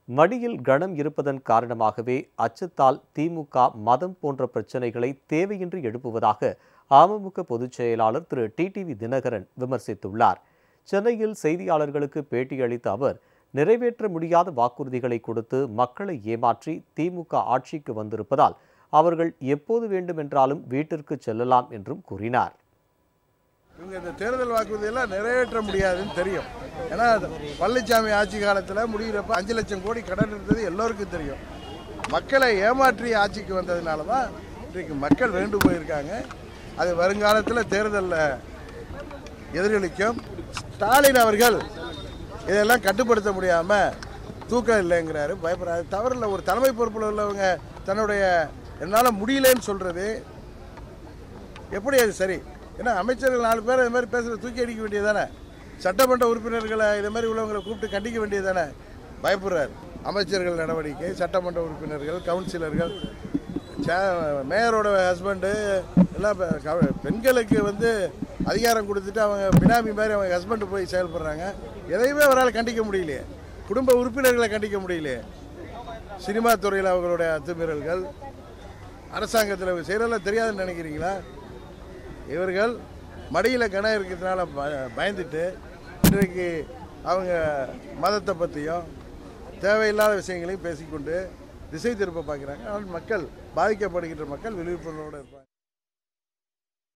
மடியில் கணம் இருப்பதன் காரணமாகவே அச்சத்தால் திமுக மதம் போன்ற பிரச்சனைகளை தேவையின்றி எழுப்புவதாக அமமுக பொதுச் செயலாளர் திரு டிடிவி தினகரன் விமர்சித்துள்ளார் சென்னையில் செய்தியாளர்களுக்கு பேட்டியளித்த அவர் நிறைவேற்ற முடியாத வாக்குறுதிகளை கொடுத்து மக்களை ஏமாற்றி திமுக ஆட்சிக்கு வந்திருப்பதால் அவர்கள் எப்போது வேண்டுமென்றாலும் வீட்டிற்கு செல்லலாம் என்றும் கூறினார் இவங்க இந்த தேர்தல் வாக்குறுதியெல்லாம் நிறைவேற்ற முடியாதுன்னு தெரியும் ஏன்னா அது பழனிசாமி ஆட்சி காலத்தில் முடிகிறப்ப அஞ்சு லட்சம் கோடி கடன் இருந்தது எல்லோருக்கும் தெரியும் மக்களை ஏமாற்றி ஆட்சிக்கு வந்ததுனால தான் இன்றைக்கு மக்கள் வேண்டு போயிருக்காங்க அது வருங்காலத்தில் தேர்தலில் எதிரொலிக்கும் ஸ்டாலின் அவர்கள் இதெல்லாம் கட்டுப்படுத்த முடியாமல் தூக்கம் இல்லைங்கிறாரு பயப்படுறாரு தவறில்ல ஒரு தலைமை பொறுப்பில் உள்ளவங்க தன்னுடைய என்னால் முடியலன்னு சொல்கிறது எப்படி அது சரி ஏன்னா அமைச்சர்கள் நாலு பேர் இது மாதிரி பேசுகிற தூக்கி அடிக்க வேண்டியதானே சட்டமன்ற உறுப்பினர்களை இது மாதிரி உள்ளவங்களை கூப்பிட்டு கண்டிக்க வேண்டியதானே பயப்படுறாரு அமைச்சர்கள் நடவடிக்கை சட்டமன்ற உறுப்பினர்கள் கவுன்சிலர்கள் சே- மேயரோட ஹஸ்பண்டு எல்லாம் பெ- க- பெண்களுக்கு வந்து அதிகாரம் கொடுத்துட்டு அவங்க பினாமி மாதிரி அவங்க ஹஸ்பண்டு போய் செயல்படுறாங்க எதையுமே அவரால் கண்டிக்க முடியலையே குடும்ப உறுப்பினர்களை கண்டிக்க முடியலையே சினிமா துறையில் அவங்களுடைய அத்துமீறல்கள் அரசாங்கத்தில் செய்கிறதெல்லாம் தெரியாதுன்னு நினைக்கிறீங்களா இவர்கள் மடியில் கணம் இருக்கிறதுனால ப- பயந்துட்டு இன்றைக்கு அவங்க மதத்தை பற்றியும் தேவையில்லாத விஷயங்களையும் பேசிக்கொண்டு திசை திருப்ப பார்க்குறாங்க ஆனால் மக்கள் பாதிக்கப்படுகின்ற மக்கள் விழிப்புணர்வோடு இருப்பாங்க